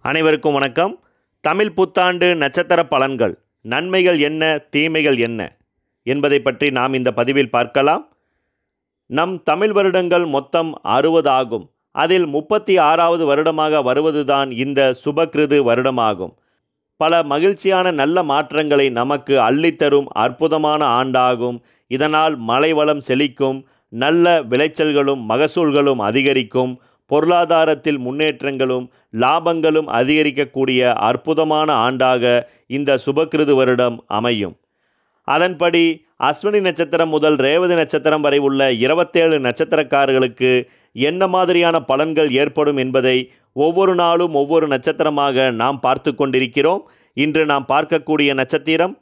அனைவருக்கும் வணக்கம் தமிழ் புத்தாண்டு நட்சத்திர பலன்கள் நன்மைகள் என்ன தீமைகள் என்ன என்பதை பற்றி நாம் இந்த பதிவில் பார்க்கலாம் நம் தமிழ் வருடங்கள் மொத்தம் அறுபது ஆகும் அதில் முப்பத்தி ஆறாவது வருடமாக வருவதுதான் இந்த சுபகிருது வருடமாகும் பல மகிழ்ச்சியான நல்ல மாற்றங்களை நமக்கு அள்ளித்தரும் அற்புதமான ஆண்டாகும் இதனால் மழை வளம் செழிக்கும் நல்ல விளைச்சல்களும் மகசூல்களும் அதிகரிக்கும் பொருளாதாரத்தில் முன்னேற்றங்களும் லாபங்களும் அதிகரிக்கக்கூடிய அற்புதமான ஆண்டாக இந்த சுபகிருது வருடம் அமையும் அதன்படி அஸ்வினி நட்சத்திரம் முதல் ரேவதி நட்சத்திரம் வரை உள்ள இருபத்தேழு நட்சத்திரக்காரர்களுக்கு என்ன மாதிரியான பலன்கள் ஏற்படும் என்பதை ஒவ்வொரு நாளும் ஒவ்வொரு நட்சத்திரமாக நாம் பார்த்து கொண்டிருக்கிறோம் இன்று நாம் பார்க்கக்கூடிய நட்சத்திரம்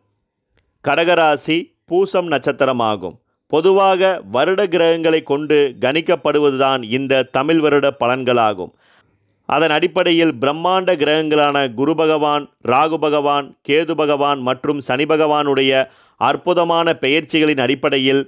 கடகராசி பூசம் நட்சத்திரமாகும் பொதுவாக வருட கிரகங்களை கொண்டு கணிக்கப்படுவதுதான் இந்த தமிழ் வருட பலன்களாகும் அதன் அடிப்படையில் பிரம்மாண்ட கிரகங்களான குரு பகவான் ராகு பகவான் கேது பகவான் மற்றும் சனி பகவானுடைய அற்புதமான பெயர்ச்சிகளின் அடிப்படையில்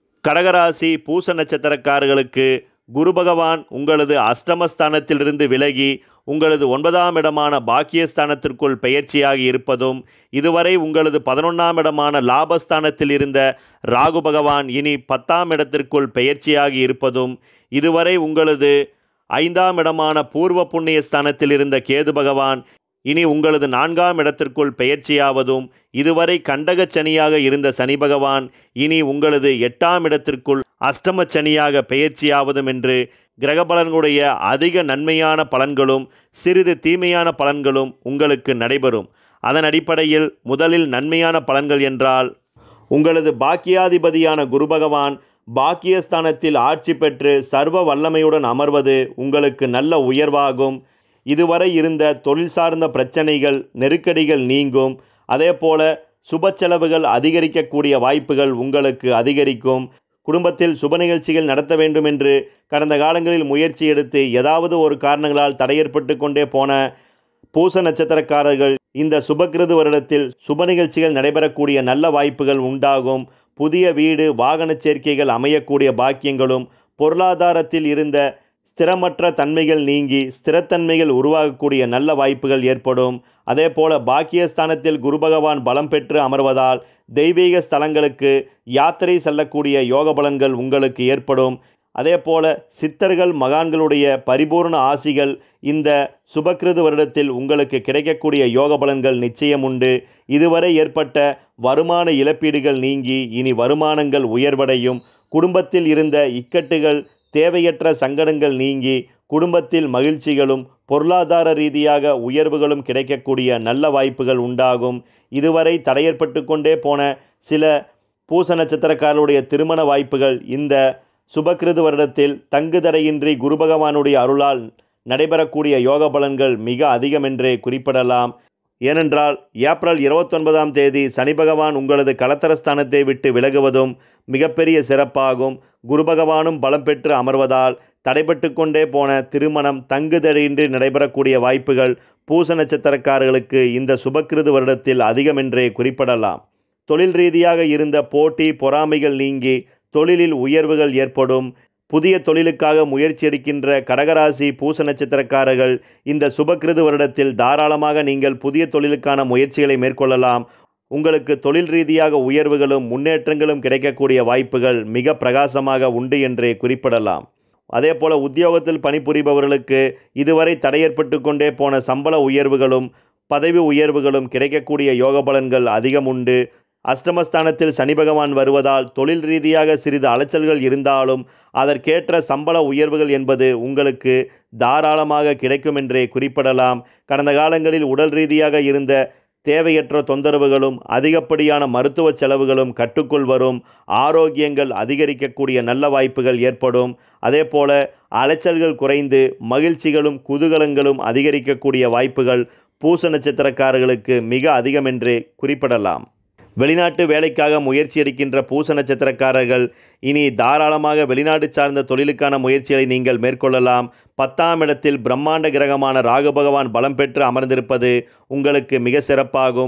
கடகராசி பூச நட்சத்திரக்காரர்களுக்கு குரு பகவான் உங்களது அஷ்டமஸ்தானத்திலிருந்து விலகி உங்களது ஒன்பதாம் இடமான பாக்கியஸ்தானத்திற்குள் பெயர்ச்சியாகி இருப்பதும் இதுவரை உங்களது பதினொன்றாம் இடமான லாபஸ்தானத்தில் இருந்த ராகு பகவான் இனி பத்தாம் இடத்திற்குள் பெயர்ச்சியாகி இருப்பதும் இதுவரை உங்களது ஐந்தாம் இடமான பூர்வ புண்ணிய ஸ்தானத்தில் இருந்த கேது பகவான் இனி உங்களது நான்காம் இடத்திற்குள் பெயர்ச்சியாவதும் இதுவரை கண்டகச் சனியாக இருந்த சனி பகவான் இனி உங்களது எட்டாம் இடத்திற்குள் அஷ்டம சனியாக பெயர்ச்சியாவதும் என்று கிரக பலன்களுடைய அதிக நன்மையான பலன்களும் சிறிது தீமையான பலன்களும் உங்களுக்கு நடைபெறும் அதன் அடிப்படையில் முதலில் நன்மையான பலன்கள் என்றால் உங்களது பாக்கியாதிபதியான குரு பகவான் பாக்கியஸ்தானத்தில் ஆட்சி பெற்று சர்வ வல்லமையுடன் அமர்வது உங்களுக்கு நல்ல உயர்வாகும் இதுவரை இருந்த தொழில் சார்ந்த பிரச்சனைகள் நெருக்கடிகள் நீங்கும் அதேபோல சுப செலவுகள் அதிகரிக்கக்கூடிய வாய்ப்புகள் உங்களுக்கு அதிகரிக்கும் குடும்பத்தில் சுப நிகழ்ச்சிகள் நடத்த வேண்டும் என்று கடந்த காலங்களில் முயற்சி எடுத்து ஏதாவது ஒரு காரணங்களால் தடையேற்பட்டு கொண்டே போன பூச நட்சத்திரக்காரர்கள் இந்த சுபகிருது வருடத்தில் சுப நிகழ்ச்சிகள் நடைபெறக்கூடிய நல்ல வாய்ப்புகள் உண்டாகும் புதிய வீடு வாகன சேர்க்கைகள் அமையக்கூடிய பாக்கியங்களும் பொருளாதாரத்தில் இருந்த ஸ்திரமற்ற தன்மைகள் நீங்கி ஸ்திரத்தன்மைகள் உருவாகக்கூடிய நல்ல வாய்ப்புகள் ஏற்படும் அதே போல பாக்கியஸ்தானத்தில் குரு பகவான் பலம் பெற்று அமர்வதால் தெய்வீக ஸ்தலங்களுக்கு யாத்திரை செல்லக்கூடிய யோக பலன்கள் உங்களுக்கு ஏற்படும் அதே போல சித்தர்கள் மகான்களுடைய பரிபூர்ண ஆசிகள் இந்த சுபகிருது வருடத்தில் உங்களுக்கு கிடைக்கக்கூடிய யோக பலன்கள் நிச்சயம் உண்டு இதுவரை ஏற்பட்ட வருமான இழப்பீடுகள் நீங்கி இனி வருமானங்கள் உயர்வடையும் குடும்பத்தில் இருந்த இக்கட்டுகள் தேவையற்ற சங்கடங்கள் நீங்கி குடும்பத்தில் மகிழ்ச்சிகளும் பொருளாதார ரீதியாக உயர்வுகளும் கிடைக்கக்கூடிய நல்ல வாய்ப்புகள் உண்டாகும் இதுவரை தடையற்பட்டு கொண்டே போன சில பூச நட்சத்திரக்காரருடைய திருமண வாய்ப்புகள் இந்த சுபகிருது வருடத்தில் தங்கு தடையின்றி குரு பகவானுடைய அருளால் நடைபெறக்கூடிய யோக பலன்கள் மிக அதிகமென்றே குறிப்பிடலாம் ஏனென்றால் ஏப்ரல் இருபத்தொன்பதாம் தேதி சனி பகவான் உங்களது கலத்தரஸ்தானத்தை விட்டு விலகுவதும் மிகப்பெரிய சிறப்பாகும் குரு பகவானும் பலம் பெற்று அமர்வதால் தடைபட்டு கொண்டே போன திருமணம் தங்குதடையின்றி நடைபெறக்கூடிய வாய்ப்புகள் பூச நட்சத்திரக்காரர்களுக்கு இந்த சுபக்கிருது வருடத்தில் அதிகமென்றே குறிப்பிடலாம் தொழில் ரீதியாக இருந்த போட்டி பொறாமைகள் நீங்கி தொழிலில் உயர்வுகள் ஏற்படும் புதிய தொழிலுக்காக முயற்சி எடுக்கின்ற கடகராசி பூச நட்சத்திரக்காரர்கள் இந்த சுபகிருது வருடத்தில் தாராளமாக நீங்கள் புதிய தொழிலுக்கான முயற்சிகளை மேற்கொள்ளலாம் உங்களுக்கு தொழில் ரீதியாக உயர்வுகளும் முன்னேற்றங்களும் கிடைக்கக்கூடிய வாய்ப்புகள் மிக பிரகாசமாக உண்டு என்றே குறிப்பிடலாம் அதே போல உத்தியோகத்தில் பணிபுரிபவர்களுக்கு இதுவரை தடையற்பட்டு கொண்டே போன சம்பள உயர்வுகளும் பதவி உயர்வுகளும் கிடைக்கக்கூடிய யோக பலன்கள் அதிகம் உண்டு அஷ்டமஸ்தானத்தில் சனி பகவான் வருவதால் தொழில் ரீதியாக சிறிது அலைச்சல்கள் இருந்தாலும் அதற்கேற்ற சம்பள உயர்வுகள் என்பது உங்களுக்கு தாராளமாக கிடைக்கும் என்றே குறிப்பிடலாம் கடந்த காலங்களில் உடல் ரீதியாக இருந்த தேவையற்ற தொந்தரவுகளும் அதிகப்படியான மருத்துவ செலவுகளும் கட்டுக்குள் வரும் ஆரோக்கியங்கள் அதிகரிக்கக்கூடிய நல்ல வாய்ப்புகள் ஏற்படும் அதே போல அலைச்சல்கள் குறைந்து மகிழ்ச்சிகளும் குதூகலங்களும் அதிகரிக்கக்கூடிய வாய்ப்புகள் பூச நட்சத்திரக்காரர்களுக்கு மிக அதிகமென்றே குறிப்பிடலாம் வெளிநாட்டு வேலைக்காக முயற்சி எடுக்கின்ற பூச நட்சத்திரக்காரர்கள் இனி தாராளமாக வெளிநாடு சார்ந்த தொழிலுக்கான முயற்சிகளை நீங்கள் மேற்கொள்ளலாம் பத்தாம் இடத்தில் பிரம்மாண்ட கிரகமான ராகு பகவான் பலம் பெற்று அமர்ந்திருப்பது உங்களுக்கு மிக சிறப்பாகும்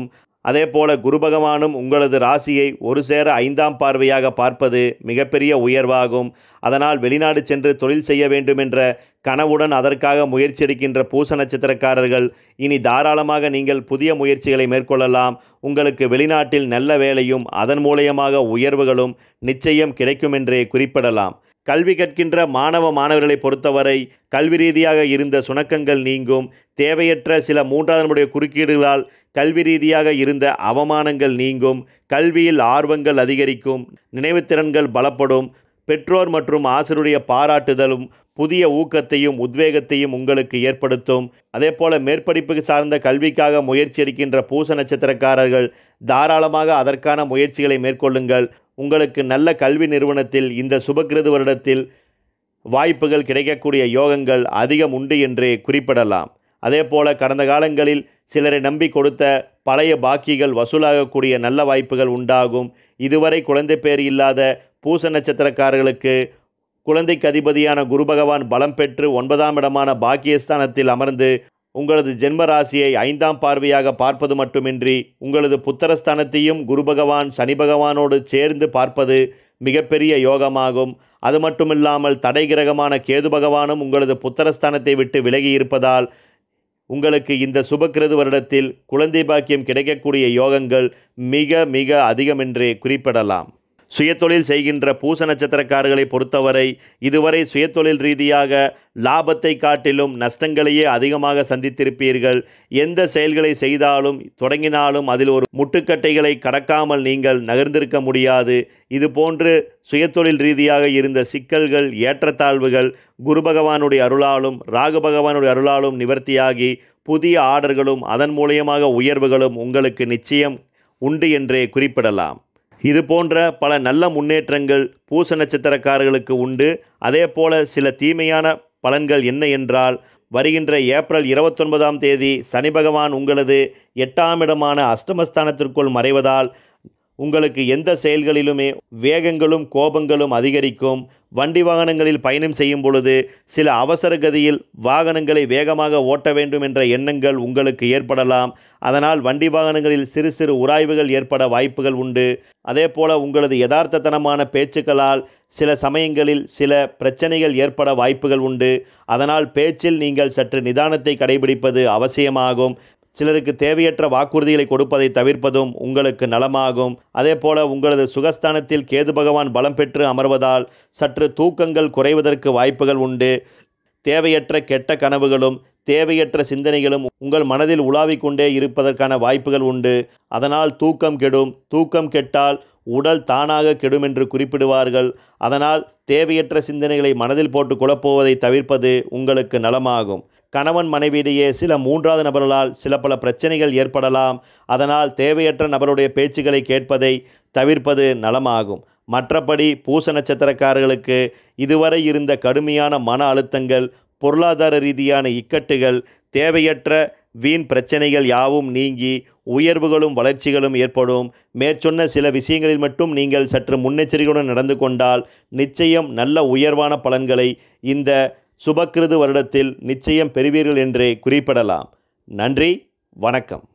அதே போல குரு பகவானும் உங்களது ராசியை ஒரு சேர ஐந்தாம் பார்வையாக பார்ப்பது மிகப்பெரிய உயர்வாகும் அதனால் வெளிநாடு சென்று தொழில் செய்ய வேண்டும் என்ற கனவுடன் அதற்காக முயற்சி எடுக்கின்ற பூச நட்சத்திரக்காரர்கள் இனி தாராளமாக நீங்கள் புதிய முயற்சிகளை மேற்கொள்ளலாம் உங்களுக்கு வெளிநாட்டில் நல்ல வேலையும் அதன் மூலியமாக உயர்வுகளும் நிச்சயம் கிடைக்கும் என்றே குறிப்பிடலாம் கல்வி கற்கின்ற மாணவ மாணவர்களை பொறுத்தவரை கல்வி ரீதியாக இருந்த சுணக்கங்கள் நீங்கும் தேவையற்ற சில மூன்றாவது நம்முடைய குறுக்கீடுகளால் கல்வி ரீதியாக இருந்த அவமானங்கள் நீங்கும் கல்வியில் ஆர்வங்கள் அதிகரிக்கும் நினைவுத்திறன்கள் பலப்படும் பெற்றோர் மற்றும் ஆசிரியருடைய பாராட்டுதலும் புதிய ஊக்கத்தையும் உத்வேகத்தையும் உங்களுக்கு ஏற்படுத்தும் அதே போல மேற்படிப்புக்கு சார்ந்த கல்விக்காக முயற்சி எடுக்கின்ற பூச நட்சத்திரக்காரர்கள் தாராளமாக அதற்கான முயற்சிகளை மேற்கொள்ளுங்கள் உங்களுக்கு நல்ல கல்வி நிறுவனத்தில் இந்த சுபகிருது வருடத்தில் வாய்ப்புகள் கிடைக்கக்கூடிய யோகங்கள் அதிகம் உண்டு என்றே குறிப்பிடலாம் அதே போல கடந்த காலங்களில் சிலரை நம்பி கொடுத்த பழைய பாக்கிகள் வசூலாகக்கூடிய நல்ல வாய்ப்புகள் உண்டாகும் இதுவரை குழந்தை பேர் இல்லாத பூச நட்சத்திரக்காரர்களுக்கு குழந்தைக்கு அதிபதியான குரு பகவான் பலம் பெற்று ஒன்பதாம் இடமான பாக்கியஸ்தானத்தில் அமர்ந்து உங்களது ஜென்ம ராசியை ஐந்தாம் பார்வையாக பார்ப்பது மட்டுமின்றி உங்களது புத்தரஸ்தானத்தையும் குரு பகவான் சனி பகவானோடு சேர்ந்து பார்ப்பது மிகப்பெரிய யோகமாகும் அது மட்டுமில்லாமல் தடை கிரகமான கேது பகவானும் உங்களது புத்தரஸ்தானத்தை விட்டு விலகி இருப்பதால் உங்களுக்கு இந்த சுபக்கிருது வருடத்தில் குழந்தை பாக்கியம் கிடைக்கக்கூடிய யோகங்கள் மிக மிக அதிகமென்றே குறிப்பிடலாம் சுயதொழில் செய்கின்ற பூச நட்சத்திரக்காரர்களை பொறுத்தவரை இதுவரை சுயதொழில் ரீதியாக லாபத்தை காட்டிலும் நஷ்டங்களையே அதிகமாக சந்தித்திருப்பீர்கள் எந்த செயல்களை செய்தாலும் தொடங்கினாலும் அதில் ஒரு முட்டுக்கட்டைகளை கடக்காமல் நீங்கள் நகர்ந்திருக்க முடியாது இதுபோன்று சுயதொழில் ரீதியாக இருந்த சிக்கல்கள் ஏற்றத்தாழ்வுகள் குரு பகவானுடைய அருளாலும் ராகு பகவானுடைய அருளாலும் நிவர்த்தியாகி புதிய ஆர்டர்களும் அதன் மூலியமாக உயர்வுகளும் உங்களுக்கு நிச்சயம் உண்டு என்றே குறிப்பிடலாம் இது போன்ற பல நல்ல முன்னேற்றங்கள் பூச நட்சத்திரக்காரர்களுக்கு உண்டு அதே போல சில தீமையான பலன்கள் என்ன என்றால் வருகின்ற ஏப்ரல் இருபத்தொன்பதாம் தேதி சனி பகவான் உங்களது எட்டாம் இடமான அஷ்டமஸ்தானத்திற்குள் மறைவதால் உங்களுக்கு எந்த செயல்களிலுமே வேகங்களும் கோபங்களும் அதிகரிக்கும் வண்டி வாகனங்களில் பயணம் செய்யும் பொழுது சில அவசர கதியில் வாகனங்களை வேகமாக ஓட்ட வேண்டும் என்ற எண்ணங்கள் உங்களுக்கு ஏற்படலாம் அதனால் வண்டி வாகனங்களில் சிறு சிறு உராய்வுகள் ஏற்பட வாய்ப்புகள் உண்டு அதே போல உங்களது யதார்த்தத்தனமான பேச்சுக்களால் சில சமயங்களில் சில பிரச்சனைகள் ஏற்பட வாய்ப்புகள் உண்டு அதனால் பேச்சில் நீங்கள் சற்று நிதானத்தை கடைபிடிப்பது அவசியமாகும் சிலருக்கு தேவையற்ற வாக்குறுதிகளை கொடுப்பதை தவிர்ப்பதும் உங்களுக்கு நலமாகும் அதே போல உங்களது சுகஸ்தானத்தில் கேது பகவான் பலம் பெற்று அமர்வதால் சற்று தூக்கங்கள் குறைவதற்கு வாய்ப்புகள் உண்டு தேவையற்ற கெட்ட கனவுகளும் தேவையற்ற சிந்தனைகளும் உங்கள் மனதில் உலாவிக் கொண்டே இருப்பதற்கான வாய்ப்புகள் உண்டு அதனால் தூக்கம் கெடும் தூக்கம் கெட்டால் உடல் தானாக கெடும் என்று குறிப்பிடுவார்கள் அதனால் தேவையற்ற சிந்தனைகளை மனதில் போட்டு குழப்புவதை தவிர்ப்பது உங்களுக்கு நலமாகும் கணவன் மனைவியிடையே சில மூன்றாவது நபர்களால் சில பல பிரச்சனைகள் ஏற்படலாம் அதனால் தேவையற்ற நபருடைய பேச்சுக்களை கேட்பதை தவிர்ப்பது நலமாகும் மற்றபடி பூச நட்சத்திரக்காரர்களுக்கு இதுவரை இருந்த கடுமையான மன அழுத்தங்கள் பொருளாதார ரீதியான இக்கட்டுகள் தேவையற்ற வீண் பிரச்சனைகள் யாவும் நீங்கி உயர்வுகளும் வளர்ச்சிகளும் ஏற்படும் மேற்சொன்ன சில விஷயங்களில் மட்டும் நீங்கள் சற்று முன்னெச்சரிக்கையுடன் நடந்து கொண்டால் நிச்சயம் நல்ல உயர்வான பலன்களை இந்த சுபக்கிருது வருடத்தில் நிச்சயம் பெறுவீர்கள் என்றே குறிப்பிடலாம் நன்றி வணக்கம்